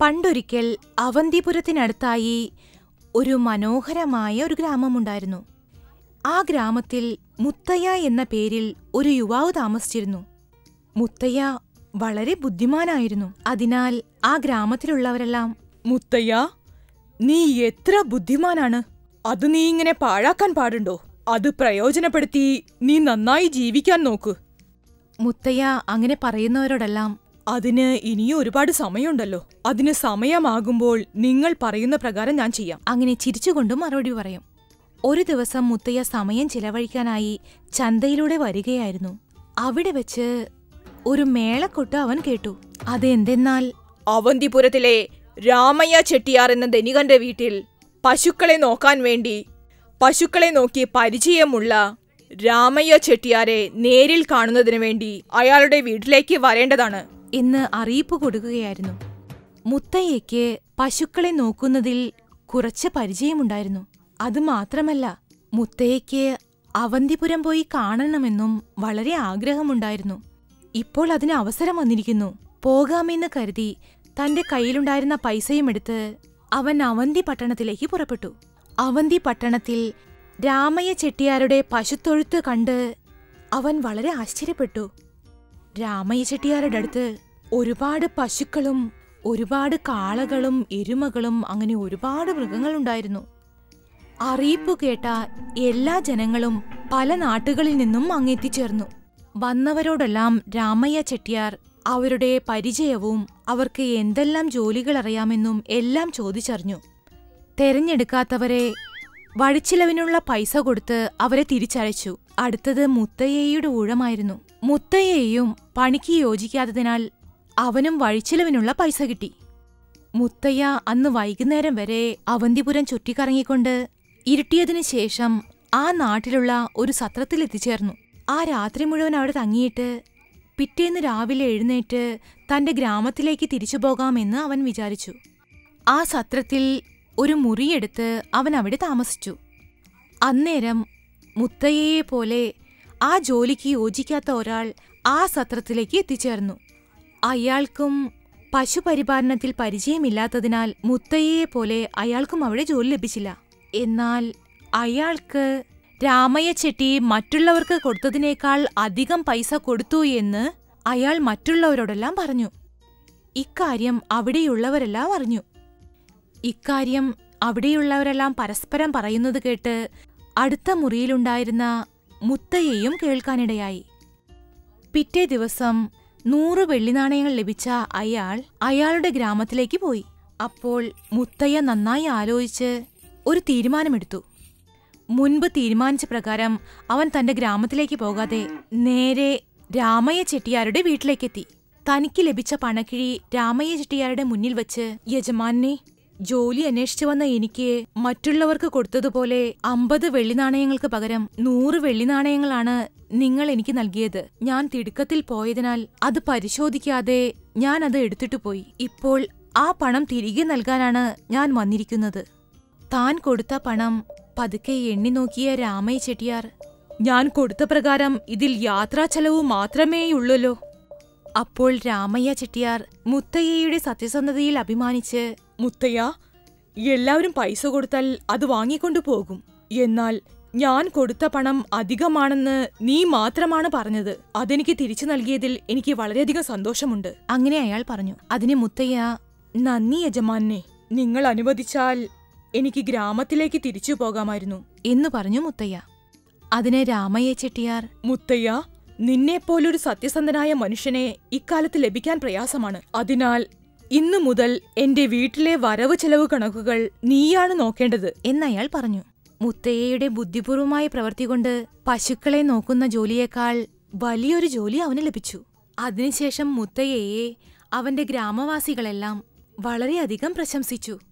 പണ്ടൊരിക്കൽ അവന്തിപുരത്തിനടുത്തായി ഒരു മനോഹരമായ ഒരു ഗ്രാമമുണ്ടായിരുന്നു ആ ഗ്രാമത്തിൽ മുത്തയ്യ എന്ന പേരിൽ ഒരു യുവാവ് താമസിച്ചിരുന്നു മുത്തയ്യ വളരെ ബുദ്ധിമാനായിരുന്നു അതിനാൽ ആ ഗ്രാമത്തിലുള്ളവരെല്ലാം മുത്തയ്യ നീ എത്ര ബുദ്ധിമാനാണ് അത് നീ ഇങ്ങനെ പാഴാക്കാൻ പാടുണ്ടോ അത് പ്രയോജനപ്പെടുത്തി നീ നന്നായി ജീവിക്കാൻ നോക്ക് മുത്തയ്യ അങ്ങനെ പറയുന്നവരോടെല്ലാം അതിന് ഇനിയും ഒരുപാട് സമയമുണ്ടല്ലോ അതിന് സമയമാകുമ്പോൾ നിങ്ങൾ പറയുന്ന പ്രകാരം ഞാൻ ചെയ്യാം അങ്ങനെ ചിരിച്ചുകൊണ്ടും മറുപടി പറയും ഒരു ദിവസം മുത്തയ്യ സമയം ചിലവഴിക്കാനായി ചന്തയിലൂടെ വരികയായിരുന്നു അവിടെ വെച്ച് ഒരു മേളക്കൊട്ട് അവൻ കേട്ടു അതെന്തെന്നാൽ അവന്തിപുരത്തിലെ രാമയ്യ ചെട്ടിയാർ എന്ന ധനികന്റെ വീട്ടിൽ പശുക്കളെ നോക്കാൻ വേണ്ടി പശുക്കളെ നോക്കി പരിചയമുള്ള രാമയ്യ ചെട്ടിയാരെ നേരിൽ കാണുന്നതിന് വേണ്ടി അയാളുടെ വീട്ടിലേക്ക് വരേണ്ടതാണ് എന്ന് അറിയിപ്പ് കൊടുക്കുകയായിരുന്നു മുത്തയ്യയ്ക്ക് പശുക്കളെ നോക്കുന്നതിൽ കുറച്ച് പരിചയമുണ്ടായിരുന്നു അതുമാത്രമല്ല മുത്തയ്യയ്ക്ക് അവന്തിപുരം പോയി കാണണമെന്നും വളരെ ആഗ്രഹമുണ്ടായിരുന്നു ഇപ്പോൾ അതിന് അവസരം വന്നിരിക്കുന്നു പോകാമെന്ന് കരുതി തന്റെ കയ്യിലുണ്ടായിരുന്ന പൈസയും എടുത്ത് അവൻ അവന്തി പട്ടണത്തിലേക്ക് പുറപ്പെട്ടു അവന്തി പട്ടണത്തിൽ രാമയ്യ ചെട്ടിയാരുടെ പശുത്തൊഴുത്ത് കണ്ട് അവൻ വളരെ ആശ്ചര്യപ്പെട്ടു രാമയ്യ ചെട്ടിയാരുടെ അടുത്ത് ഒരുപാട് പശുക്കളും ഒരുപാട് കാളകളും എരുമകളും അങ്ങനെ ഒരുപാട് മൃഗങ്ങളുണ്ടായിരുന്നു അറിയിപ്പ് കേട്ട എല്ലാ ജനങ്ങളും പല നാട്ടുകളിൽ നിന്നും അങ്ങെത്തിച്ചേർന്നു വന്നവരോടെല്ലാം രാമയ്യ ചെട്ടിയാർ അവരുടെ പരിചയവും അവർക്ക് എന്തെല്ലാം ജോലികൾ അറിയാമെന്നും എല്ലാം ചോദിച്ചറിഞ്ഞു തെരഞ്ഞെടുക്കാത്തവരെ വഴിച്ചിലവിനുള്ള പൈസ കൊടുത്ത് അവരെ തിരിച്ചയച്ചു അടുത്തത് മുത്തയ്യയുടെ ഊഴമായിരുന്നു മുത്തയ്യയും പണിക്ക് യോജിക്കാത്തതിനാൽ അവനും വഴിച്ചിലവിനുള്ള പൈസ കിട്ടി മുത്തയ്യ അന്ന് വൈകുന്നേരം വരെ അവന്തിപുരം ചുറ്റിക്കറങ്ങിക്കൊണ്ട് ഇരുട്ടിയതിനു ശേഷം ആ നാട്ടിലുള്ള ഒരു സത്രത്തിൽ എത്തിച്ചേർന്നു ആ രാത്രി മുഴുവൻ അവിടെ തങ്ങിയിട്ട് പിറ്റേന്ന് രാവിലെ എഴുന്നേറ്റ് തന്റെ ഗ്രാമത്തിലേക്ക് തിരിച്ചു പോകാമെന്ന് അവൻ വിചാരിച്ചു ആ സത്രത്തിൽ ഒരു മുറിയെടുത്ത് അവൻ അവിടെ താമസിച്ചു അന്നേരം മുത്തയ്യയെ പോലെ ആ ജോലിക്ക് യോജിക്കാത്ത ഒരാൾ ആ സത്രത്തിലേക്ക് എത്തിച്ചേർന്നു അയാൾക്കും പശുപരിപാലനത്തിൽ പരിചയമില്ലാത്തതിനാൽ മുത്തയ്യയെ പോലെ അയാൾക്കും അവിടെ ജോലി ലഭിച്ചില്ല എന്നാൽ അയാൾക്ക് രാമയ്യ ചെട്ടി മറ്റുള്ളവർക്ക് കൊടുത്തതിനേക്കാൾ അധികം പൈസ കൊടുത്തു എന്ന് അയാൾ മറ്റുള്ളവരോടെല്ലാം പറഞ്ഞു ഇക്കാര്യം അവിടെയുള്ളവരെല്ലാം അറിഞ്ഞു ഇക്കാര്യം അവിടെയുള്ളവരെല്ലാം പരസ്പരം പറയുന്നത് കേട്ട് അടുത്ത മുറിയിലുണ്ടായിരുന്ന മുത്തയ്യയും കേൾക്കാനിടയായി പിറ്റേ ദിവസം നൂറ് വെള്ളിനാണയങ്ങൾ ലഭിച്ച അയാൾ അയാളുടെ ഗ്രാമത്തിലേക്ക് പോയി അപ്പോൾ മുത്തയ്യ നന്നായി ആലോചിച്ച് ഒരു തീരുമാനമെടുത്തു മുൻപ് തീരുമാനിച്ച പ്രകാരം അവൻ തന്റെ ഗ്രാമത്തിലേക്ക് പോകാതെ നേരെ രാമയ്യ ചെട്ടിയാരുടെ വീട്ടിലേക്കെത്തി തനിക്ക് ലഭിച്ച പണക്കിഴി രാമയ്യ ചെട്ടിയാരുടെ മുന്നിൽ വച്ച് യജമാനെ ജോലി അന്വേഷിച്ചു വന്ന എനിക്ക് മറ്റുള്ളവർക്ക് കൊടുത്തതുപോലെ അമ്പത് വെള്ളിനാണയങ്ങൾക്ക് പകരം നൂറ് വെള്ളിനാണയങ്ങളാണ് നിങ്ങൾ എനിക്ക് നൽകിയത് ഞാൻ തിടുക്കത്തിൽ പോയതിനാൽ അത് പരിശോധിക്കാതെ ഞാൻ അത് എടുത്തിട്ടു പോയി ഇപ്പോൾ ആ പണം തിരികെ നൽകാനാണ് ഞാൻ വന്നിരിക്കുന്നത് താൻ കൊടുത്ത പണം പതുക്കെ എണ്ണി നോക്കിയ രാമയ്യ ചെട്ടിയാർ ഞാൻ കൊടുത്ത പ്രകാരം ഇതിൽ യാത്രാ ചെലവ് മാത്രമേയുള്ളല്ലോ അപ്പോൾ രാമയ്യ ചെട്ടിയാർ മുത്തയ്യയുടെ സത്യസന്ധതയിൽ അഭിമാനിച്ച് മുത്തയ്യ എല്ലാവരും പൈസ കൊടുത്താൽ അത് വാങ്ങിക്കൊണ്ടു പോകും എന്നാൽ ഞാൻ കൊടുത്ത പണം അധികമാണെന്ന് നീ മാത്രമാണ് പറഞ്ഞത് അതെനിക്ക് തിരിച്ചു നൽകിയതിൽ എനിക്ക് വളരെയധികം സന്തോഷമുണ്ട് അങ്ങനെ അയാൾ പറഞ്ഞു അതിന് മുത്തയ്യ നന്ദി യജമാനെ നിങ്ങൾ അനുവദിച്ചാൽ എനിക്ക് ഗ്രാമത്തിലേക്ക് തിരിച്ചു പോകാമായിരുന്നു എന്നു പറഞ്ഞു മുത്തയ്യ അതിന് രാമയ്യ ചെട്ടിയാർ മുത്തയ്യ നിന്നെപ്പോലൊരു സത്യസന്ധനായ മനുഷ്യനെ ഇക്കാലത്ത് ലഭിക്കാൻ പ്രയാസമാണ് അതിനാൽ ഇന്നു മുതൽ എന്റെ വീട്ടിലെ വരവ് ചെലവ് കണക്കുകൾ നീയാണ് നോക്കേണ്ടത് എന്നയാൾ പറഞ്ഞു മുത്തയ്യയുടെ ബുദ്ധിപൂർവമായ പ്രവൃത്തി കൊണ്ട് പശുക്കളെ നോക്കുന്ന ജോലിയേക്കാൾ വലിയൊരു ജോലി അവന് ലഭിച്ചു അതിനുശേഷം മുത്തയ്യയെ അവന്റെ ഗ്രാമവാസികളെല്ലാം വളരെയധികം പ്രശംസിച്ചു